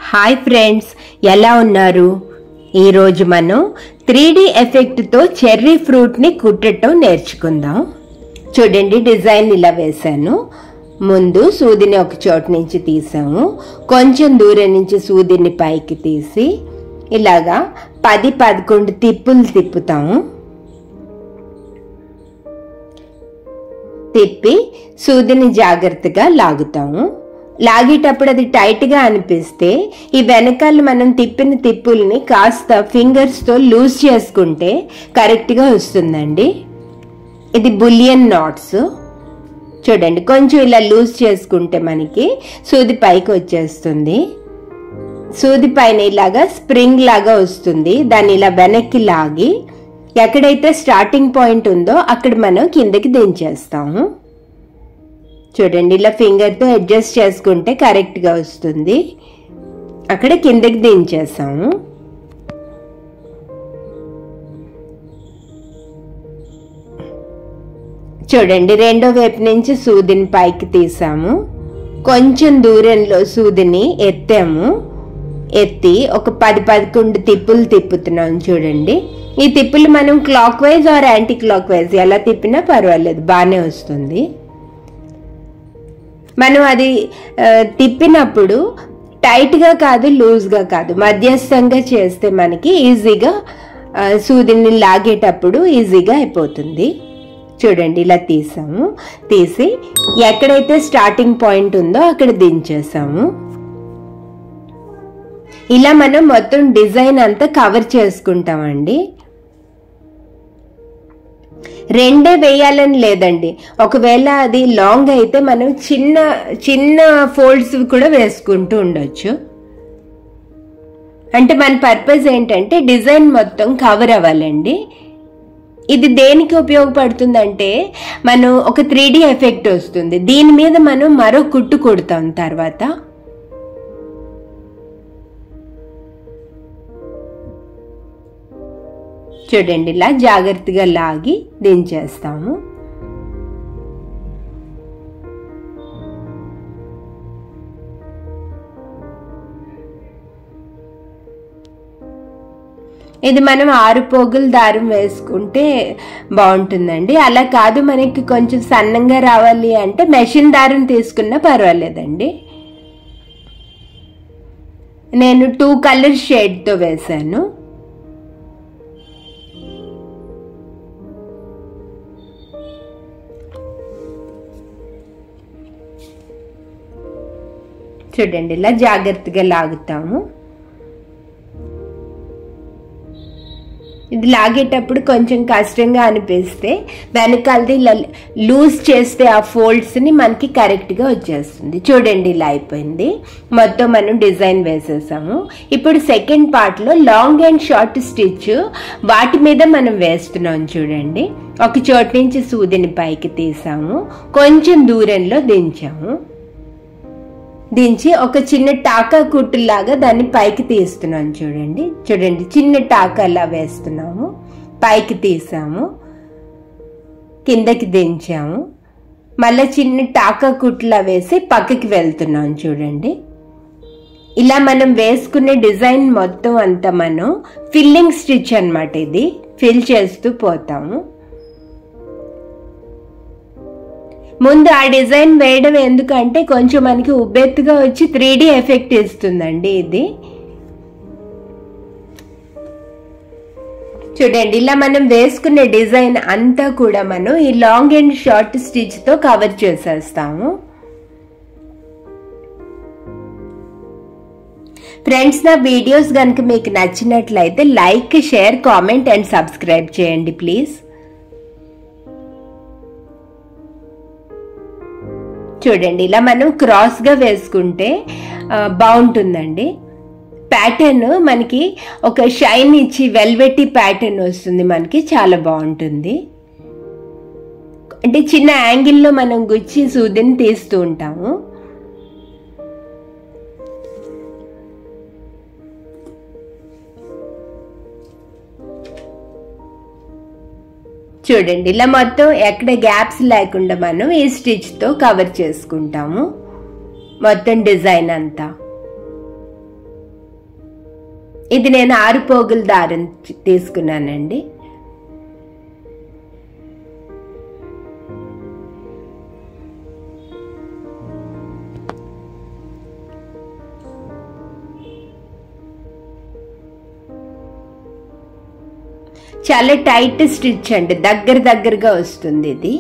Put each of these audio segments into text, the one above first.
hi friends ఎలా ఉన్నారు ఈరోజు మనం త్రీ డి ఎఫెక్ట్తో చెర్రీ ఫ్రూట్ని కుట్టడం నేర్చుకుందాం చూడండి డిజైన్ ఇలా వేశాను ముందు సూదిని ఒక చోటు నుంచి తీసాము కొంచెం దూరం నుంచి సూదిని పైకి తీసి ఇలాగా పది పదకొండు తిప్పులు తిప్పుతాము తిప్పి సూదిని జాగ్రత్తగా లాగుతాము లాగేటప్పుడు అది టైట్గా అనిపిస్తే ఈ వెనకాల మనం తిప్పిన తిప్పుల్ని కాస్త ఫింగర్స్తో లూజ్ చేసుకుంటే కరెక్ట్గా వస్తుందండి ఇది బులియన్ నాట్స్ చూడండి కొంచెం ఇలా లూజ్ చేసుకుంటే మనకి సూది పైకి వచ్చేస్తుంది సూది పైన ఇలాగా స్ప్రింగ్ లాగా వస్తుంది దాన్ని ఇలా వెనక్కి లాగి ఎక్కడైతే స్టార్టింగ్ పాయింట్ ఉందో అక్కడ మనం కిందకి దించేస్తాము చూడండి ఇలా ఫింగర్తో అడ్జస్ట్ చేసుకుంటే కరెక్ట్గా వస్తుంది అక్కడ కిందకి దించేసాము చూడండి రెండో వైపు నుంచి సూదిని పైకి తీసాము కొంచెం దూరంలో సూదిని ఎత్తాము ఎత్తి ఒక పది పదకొండు తిప్పులు తిప్పుతున్నాం చూడండి ఈ తిప్పులు మనం clockwise or anticlockwise ఎలా తిప్పినా పర్వాలేదు బాగానే వస్తుంది మనం అది ఆ, తిప్పినప్పుడు టైట్గా కాదు లూజ్గా కాదు మధ్యస్థంగా చేస్తే మనకి ఈజీగా ఆ, సూదిని లాగేటప్పుడు ఈజీగా అయిపోతుంది చూడండి ఇలా తీసాము తీసి ఎక్కడైతే స్టార్టింగ్ పాయింట్ ఉందో అక్కడ దించేసాము ఇలా మనం మొత్తం డిజైన్ అంతా కవర్ చేసుకుంటామండి రెండే వేయాలని లేదండి ఒకవేళ అది లాంగ్ అయితే మనం చిన్న చిన్న ఫోల్డ్స్ కూడా వేసుకుంటూ ఉండొచ్చు అంటే మన పర్పస్ ఏంటంటే డిజైన్ మొత్తం కవర్ అవ్వాలండి ఇది దేనికి ఉపయోగపడుతుందంటే మనం ఒక త్రీ ఎఫెక్ట్ వస్తుంది దీని మీద మనం మరో కుట్టు కొడతాం తర్వాత చూడండి ఇలా జాగ్రత్తగా లాగి దించేస్తాము ఇది మనం ఆరు పోగులు దారం వేసుకుంటే బాగుంటుందండి అలా కాదు మనకి కొంచెం సన్నంగా రావాలి అంటే మెషిన్ దారం తీసుకున్నా పర్వాలేదండి నేను టూ కలర్ షేడ్తో వేశాను చూడండి ఇలా జాగ్రత్తగా లాగుతాము ఇది లాగేటప్పుడు కొంచెం కష్టంగా అనిపిస్తే వెనకాలది ఇలా లూజ్ చేస్తే ఆ ఫోల్డ్స్ని మనకి కరెక్ట్గా వచ్చేస్తుంది చూడండి ఇలా అయిపోయింది మొత్తం మనం డిజైన్ వేసేసాము ఇప్పుడు సెకండ్ పార్ట్లో లాంగ్ అండ్ షార్ట్ స్టిచ్ వాటి మీద మనం వేస్తున్నాం చూడండి ఒక చోటు నుంచి సూదిని పైకి తీసాము కొంచెం దూరంలో దించాము దించి ఒక చిన్న టాకా కుట్టులాగా దాన్ని పైకి తీస్తున్నాను చూడండి చూడండి చిన్న టాకాలా వేస్తున్నాము పైకి తీసాము కిందకి దించాము మళ్ళీ చిన్న టాకా కుట్టులా వేసి పక్కకి వెళ్తున్నాం చూడండి ఇలా మనం వేసుకునే డిజైన్ మొత్తం అంతా మనం ఫిల్లింగ్ స్టిచ్ అన్నమాట ఇది ఫిల్ చేస్తూ పోతాము ముందు ఆ డిజైన్ వేయడం ఎందుకంటే కొంచెం మనకి ఉబ్బెత్తుగా వచ్చి త్రీ ఎఫెక్ట్ ఇస్తుందండి ఇది చూడండి ఇలా మనం వేసుకునే డిజైన్ అంతా కూడా మనం ఈ లాంగ్ అండ్ షార్ట్ స్టిచ్ తో కవర్ చేసేస్తాము ఫ్రెండ్స్ నా వీడియోస్ కనుక మీకు నచ్చినట్లయితే like share comment and subscribe చేయండి ప్లీజ్ చూడండి ఇలా మనం క్రాస్గా వేసుకుంటే ఆ, బాగుంటుందండి ప్యాటర్న్ మనకి ఒక షైన్ ఇచ్చి వెల్వెట్టి ప్యాటర్న్ వస్తుంది మనకి చాలా బాగుంటుంది అంటే చిన్న యాంగిల్లో మనం గుచ్చి సూదిని తీస్తూ ఉంటాము చూడండి ఇలా మొత్తం ఎక్కడ గ్యాప్స్ లేకుండా మనం ఈ స్టిచ్తో కవర్ చేసుకుంటాము మొత్తం డిజైన్ అంతా ఇది నేను ఆరు పోగుల దారం తీసుకున్నానండి చాలా టైట్ స్టిచ్ అండి దగ్గర దగ్గరగా వస్తుంది ఇది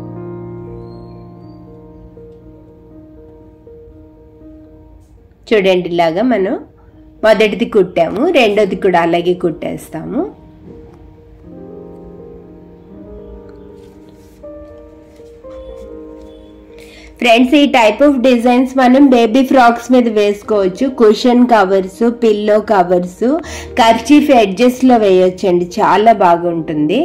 చూడండి ఇలాగా మనం మొదటిది కుట్టాము రెండోది కూడా అలాగే కుట్టేస్తాము ఫ్రెండ్స్ ఈ టైప్ ఆఫ్ డిజైన్స్ మనం బేబీ ఫ్రాక్స్ మీద వేసుకోవచ్చు cushion covers pillow covers kerchief ఎడ్జెస్లో వేయొచ్చండి చాలా బాగుంటుంది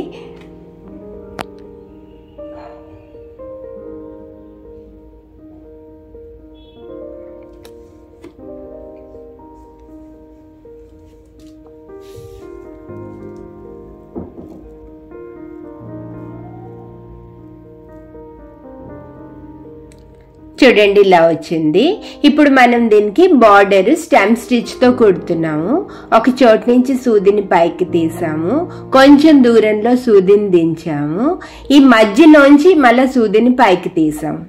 చూడండి ఇలా వచ్చింది ఇప్పుడు మనం దీనికి బార్డర్ స్టెమ్ స్టిచ్ తో కుడుతున్నాము ఒక చోటు నుంచి సూదిని పైకి తీసాము కొంచెం దూరంలో సూదిని దించాము ఈ మధ్యలోంచి మళ్ళీ సూదిని పైకి తీసాము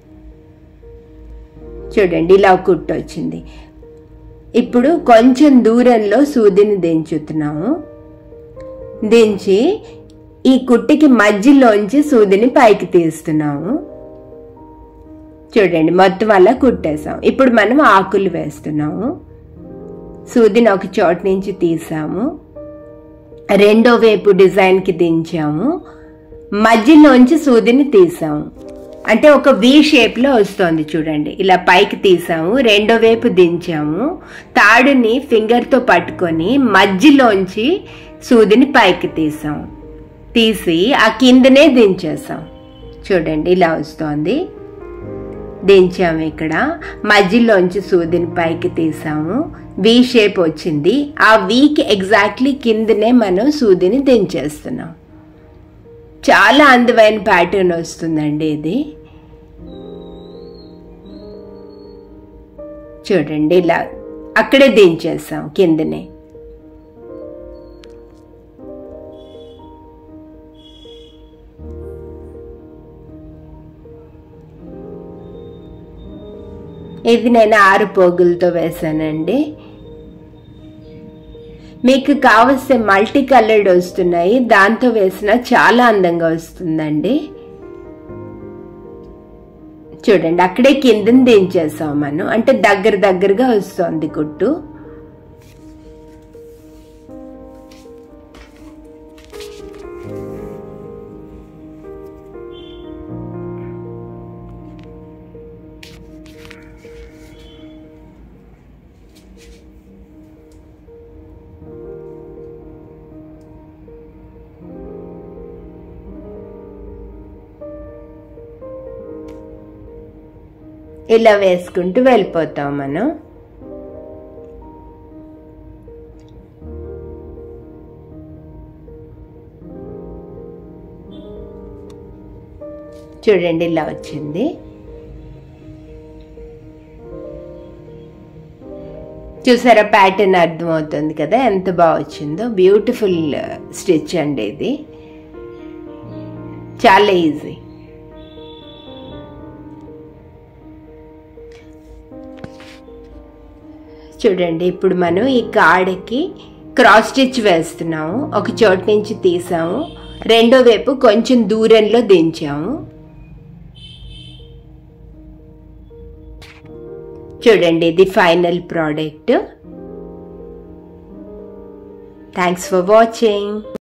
చూడండి ఇలా కుట్టు వచ్చింది ఇప్పుడు కొంచెం దూరంలో సూదిని దించుతున్నాము దించి ఈ కుట్టికి మధ్యలోంచి సూదిని పైకి తీస్తున్నాము చూడండి మొత్తం అలా కుట్టేసాం ఇప్పుడు మనం ఆకులు వేస్తున్నాము సూదిని ఒక చోట నుంచి తీసాము రెండో వైపు డిజైన్కి దించాము మధ్యలోంచి సూదిని తీసాము అంటే ఒక వి షేప్లో వస్తుంది చూడండి ఇలా పైకి తీసాము రెండో వైపు దించాము తాడుని ఫింగర్తో పట్టుకొని మధ్యలోంచి సూదిని పైకి తీసాం తీసి ఆ కిందనే దించేసాం చూడండి ఇలా వస్తోంది దించాము ఇక్కడ మధ్యలోంచి సూదిని పైకి తీసాము వి షేప్ వచ్చింది ఆ వీకి ఎగ్జాక్ట్లీ కిందనే మనం సూదిని దించేస్తున్నాం చాలా అందమైన ప్యాటర్న్ వస్తుందండి ఇది చూడండి ఇలా అక్కడే దించేసాం కిందనే ఇది నేను ఆరు పోగులతో వేసానండి మీకు కావలసిన మల్టీ కలర్డ్ వస్తున్నాయి దాంతో వేసిన చాలా అందంగా వస్తుందండి చూడండి అక్కడే కిందని దించేసాం మనం అంటే దగ్గర దగ్గరగా వస్తుంది కుట్టు ఇలా వేసుకుంటూ వెళ్ళిపోతాం మనం చూడండి ఇలా వచ్చింది చూసారా ప్యాటర్న్ అర్థమవుతుంది కదా ఎంత బాగా వచ్చిందో బ్యూటిఫుల్ స్టిచ్ అండి ఇది చాలా ఈజీ చూడండి ఇప్పుడు మనం ఈ కాడకి క్రాస్ స్టిచ్ వేస్తున్నాము ఒక చోటు నుంచి తీసాము రెండో వైపు కొంచెం దూరంలో దించాము చూడండి ఇది final product thanks for watching